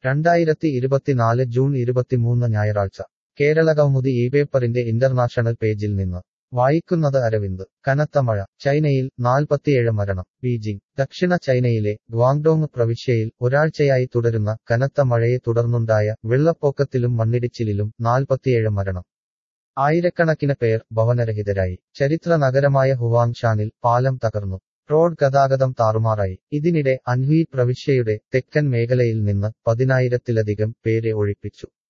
രണ്ടായിരത്തി ഇരുപത്തിനാല് ജൂൺ ഇരുപത്തിമൂന്ന് ഞായറാഴ്ച കേരള കൗമുദി ഈ പേപ്പറിന്റെ ഇന്റർനാഷണൽ പേജിൽ നിന്ന് വായിക്കുന്നത് അരവിന്ദ് കനത്ത മഴ ചൈനയിൽ നാൽപ്പത്തിയേഴ് മരണം ബീജിംഗ് ദക്ഷിണ ചൈനയിലെ ഗ്വാങ്ഡോങ് പ്രവിശ്യയിൽ ഒരാഴ്ചയായി തുടരുന്ന കനത്ത മഴയെ തുടർന്നുണ്ടായ വെള്ളപ്പൊക്കത്തിലും മണ്ണിടിച്ചിലിലും നാൽപ്പത്തിയേഴ് മരണം ആയിരക്കണക്കിന് പേർ ഭവനരഹിതരായി ചരിത്ര നഗരമായ ഹുവാങ്ഷാനിൽ പാലം തകർന്നു റോഡ് ഗതാഗതം താറുമാറായി ഇതിനിടെ അൻഹുയി പ്രവിശ്യയുടെ തെക്കൻ മേഖലയിൽ നിന്ന് പതിനായിരത്തിലധികം പേരെ ഒഴിപ്പിച്ചു